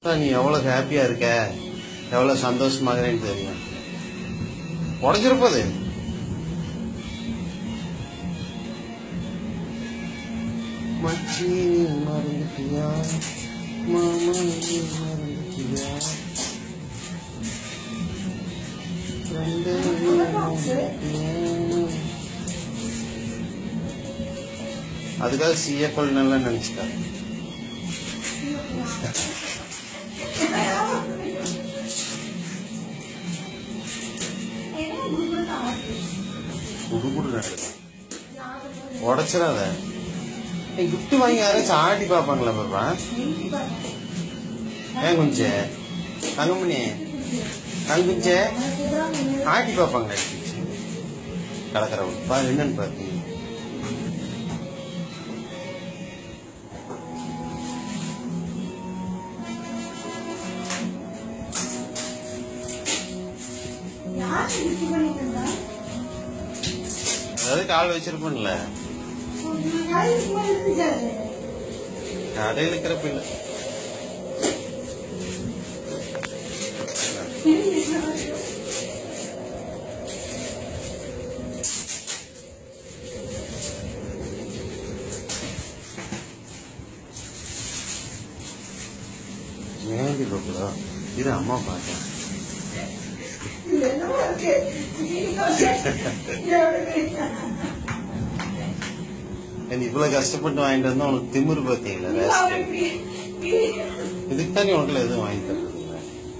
நீ எவ்வளவு ஹாப்பியா இருக்க எவ்வளவு சந்தோஷமாகறேன்னு தெரியும் உடஞ்சிருப்பது மச்சி நீ மறந்துட்டியா மாமா நீ மறந்துட்டியா ரெண்டு நீ மறந்துட்டியா? அதுக்காக சிஎஃப்எல் நல்லா நினைச்சுட்டாரு குடு குடு நடக்கும் உடச்சிடாத கிஃப்ட் வாங்கி யாராச்சும் ஆட்டி பார்ப்பாங்களா பாப்பா ஏன் குஞ்சே தங்கமணி தங்குஞ்சே ஆட்டி பார்ப்பாங்களா கலக்கிறவங்க பா என்னன்னு பார்த்தீங்க அதாவது கால் வச்சிருப்பேன்ல கடையில் இருக்கிறப்ப இல்ல ஏன்டி பாக்குறா இது அம்மா பார்த்தேன் நீ இவ்வளவு கஷ்டப்பட்டு வாங்கிட்டு வந்தா உனக்கு திமிரு பாத்தீங்களா rascal. இதுக்கு தான் நீ உனக்குல எதுவும் வாங்கி தரது இல்ல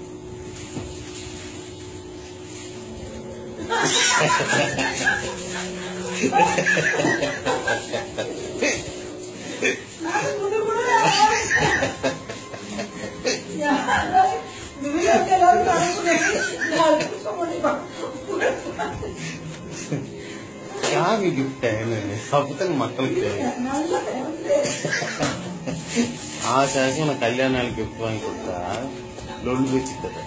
யாரு கிஃப்ட் என்னன்னு அப்பதான் மக்களுக்கு தெரியும் ஆசை ஆசை உனக்கு கல்யாண நாள் கிஃப்ட் வாங்கி கொடுத்தா லொல்லு வச்சு தர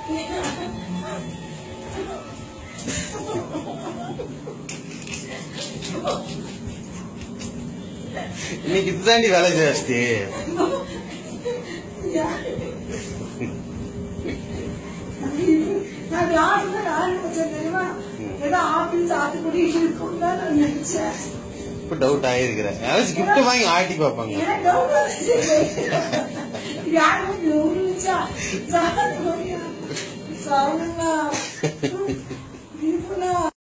இன்னைக்கு இதுதாண்டி வேலை ஜாஸ்தி ஆப்பிள் சாத்துக்குடி இருக்கும் தான் நான் நினைச்சேன் இப்ப டவுட் ஆயிருக்கிறேன் யாராச்சும் கிஃப்ட் வாங்கி ஆட்டி பார்ப்பாங்க எனக்கு டவுட் வந்துச்சு யாரும் இருந்துச்சா சாப்பிடுங்க சாப்பிடுங்க